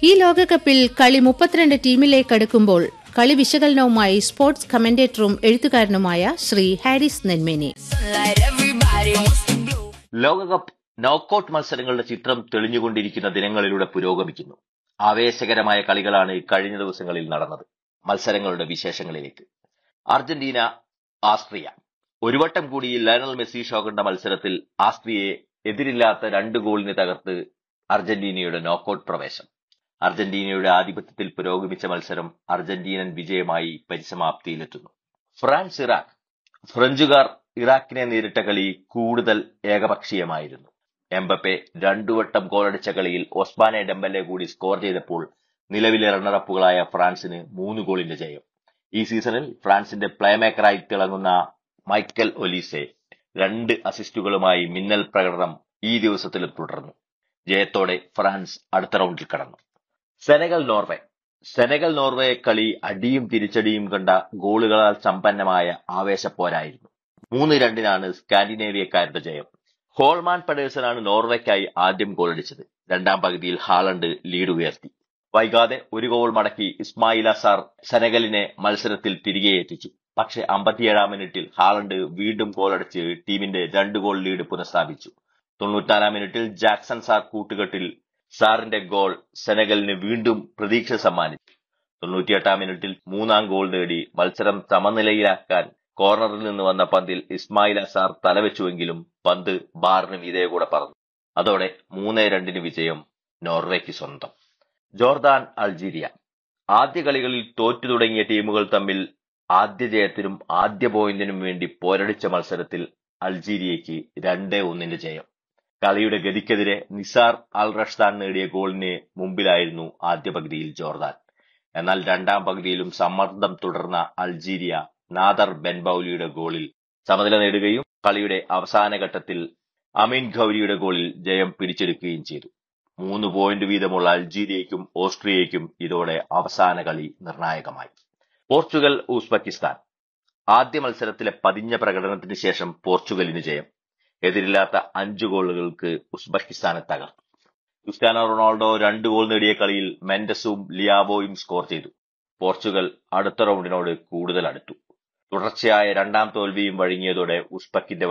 ഈ ലോകകപ്പിൽ കളി മുപ്പത്തിരണ്ട് ടീമിലേക്കടുക്കുമ്പോൾ കളി വിശകലനവുമായി സ്പോർട്സ് കമന്റേറ്ററും എഴുത്തുകാരനുമായ Shri Haris Nenmeni Sunlight, everybody wants to blow. ലോകകപ്പ് നോക്കൌട്ട് മത്സരങ്ങളുടെ ചിത്രം തെളിഞ്ഞുകൊണ്ടിരിക്കുന്ന ദിനങ്ങളിലൂടെ പുരോഗമിക്കുന്നു ആവേശകരമായ കളികളാണ് കഴിഞ്ഞ ദിവസങ്ങളിൽ നടന്നത് മത്സരങ്ങളുടെ വിശേഷങ്ങളിലേക്ക് അർജന്റീന ആസ്ട്രിയ ഒരു വട്ടം കൂടി ലയണൽ മെസ്സി ഷോ കണ്ട മത്സരത്തിൽ ആസ്ട്രിയയെ എതിരില്ലാത്ത രണ്ട് ഗോളിന് തകർത്ത് അർജന്റീനയുടെ നോക്കൌട്ട് പ്രവേശം അർജന്റീനയുടെ ആധിപത്യത്തിൽ പുരോഗമിച്ച മത്സരം അർജന്റീനൻ വിജയമായി പരിസമാപ്തിയിലെത്തുന്നു ഫ്രാൻസ് ഇറാഖ് ഫ്രഞ്ചുകാർ ഇറാഖിനെ നേരിട്ട കളി കൂടുതൽ ഏകപക്ഷീയമായിരുന്നു എംബപ്പെ രണ്ടു വട്ടം ഗോളടിച്ച കളിയിൽ ഒസ്മാനെ ഡെമ്പലെ കൂടി സ്കോർ ചെയ്തപ്പോൾ നിലവിലെ റണ്ണറപ്പുകളായ ഫ്രാൻസിന് മൂന്ന് ഗോളിന്റെ ജയം ഈ സീസണിൽ ഫ്രാൻസിന്റെ പ്ലേമേക്കറായി തിളങ്ങുന്ന മൈക്കൽ ഒലീസെ രണ്ട് അസിസ്റ്റുകളുമായി മിന്നൽ പ്രകടനം ഈ ദിവസത്തിലും തുടർന്നു ജയത്തോടെ ഫ്രാൻസ് അടുത്ത റൗണ്ടിൽ കടന്നു സെനഗൽ നോർവേ സെനഗൽ നോർവേ കളി അടിയും തിരിച്ചടിയും കണ്ട ഗോളുകളാൽ സമ്പന്നമായ ആവേശപ്പോരായിരുന്നു മൂന്ന് രണ്ടിനാണ് സ്കാൻഡിനേവിയക്കാരുടെ ജയം ഹോൾമാൻ പെഡേഴ്സനാണ് നോർവേക്കായി ആദ്യം ഗോളടിച്ചത് രണ്ടാം പകുതിയിൽ ഹാളണ്ട് ലീഡ് ഉയർത്തി വൈകാതെ ഒരു ഗോൾ മടക്കി ഇസ്മായിൽ അസാർ സെനഗലിനെ മത്സരത്തിൽ തിരികെ എത്തിച്ചു പക്ഷെ അമ്പത്തിയേഴാം മിനിറ്റിൽ ഹാളണ്ട് വീണ്ടും ഗോളടിച്ച് ടീമിന്റെ രണ്ട് ഗോൾ ലീഡ് പുനഃസ്ഥാപിച്ചു തൊണ്ണൂറ്റാറാം മിനിറ്റിൽ ജാക്സൺ സാർ കൂട്ടുകെട്ടിൽ സാറിന്റെ ഗോൾ സെനഗലിന് വീണ്ടും പ്രതീക്ഷ സമ്മാനിച്ചു തൊണ്ണൂറ്റിയെട്ടാം മിനിറ്റിൽ മൂന്നാം ഗോൾ നേടി മത്സരം സമനിലയിലാക്കാൻ കോർണറിൽ നിന്ന് വന്ന പന്തിൽ ഇസ്മായിൽ അസാർ തലവെച്ചുവെങ്കിലും പന്ത് ബാറിന് മീതെ കൂടെ പറന്നു അതോടെ മൂന്ന് രണ്ടിന് വിജയം നോർവേക്ക് സ്വന്തം ജോർദാൻ അൾജീരിയ ആദ്യ കളികളിൽ തോറ്റു തുടങ്ങിയ ടീമുകൾ തമ്മിൽ ആദ്യ ജയത്തിനും ആദ്യ പോയിന്റിനും വേണ്ടി പോരടിച്ച മത്സരത്തിൽ അൾജീരിയയ്ക്ക് രണ്ടേ ഒന്നിന്റെ ജയം കളിയുടെ ഗതിക്കെതിരെ നിസാർ അൽ റഷ്ദാൻ നേടിയ ഗോളിന് മുമ്പിലായിരുന്നു ആദ്യ പകുതിയിൽ ജോർദാൻ എന്നാൽ രണ്ടാം പകുതിയിലും സമ്മർദ്ദം തുടർന്ന അൾജീരിയ നാദർ ബെൻബൌലിയുടെ ഗോളിൽ സമനില നേടുകയും കളിയുടെ അവസാന ഘട്ടത്തിൽ അമീൻ ഖൌരിയുടെ ഗോളിൽ ജയം പിടിച്ചെടുക്കുകയും ചെയ്തു മൂന്ന് പോയിന്റ് വീതമുള്ള അൾജീരിയയ്ക്കും ഓസ്ട്രിയയ്ക്കും ഇതോടെ അവസാന കളി നിർണായകമായി പോർച്ചുഗൽ ഉസ്ബെക്കിസ്ഥാൻ ആദ്യ മത്സരത്തിലെ പതിഞ്ഞ പ്രകടനത്തിന് ശേഷം പോർച്ചുഗലിന് ജയം എതിരില്ലാത്ത അഞ്ച് ഗോളുകൾക്ക് ഉസ്ബെക്കിസ്ഥാനെ തകർത്തു ക്രിസ്ത്യാനോ റൊണാൾഡോ രണ്ട് ഗോൾ നേടിയ കളിയിൽ മെൻഡസും ലിയാവോയും സ്കോർ ചെയ്തു പോർച്ചുഗൽ അടുത്ത റൗണ്ടിനോട് കൂടുതൽ അടുത്തു തുടർച്ചയായ രണ്ടാം തോൽവിയും വഴങ്ങിയതോടെ ഉസ്ബക്കിന്റെ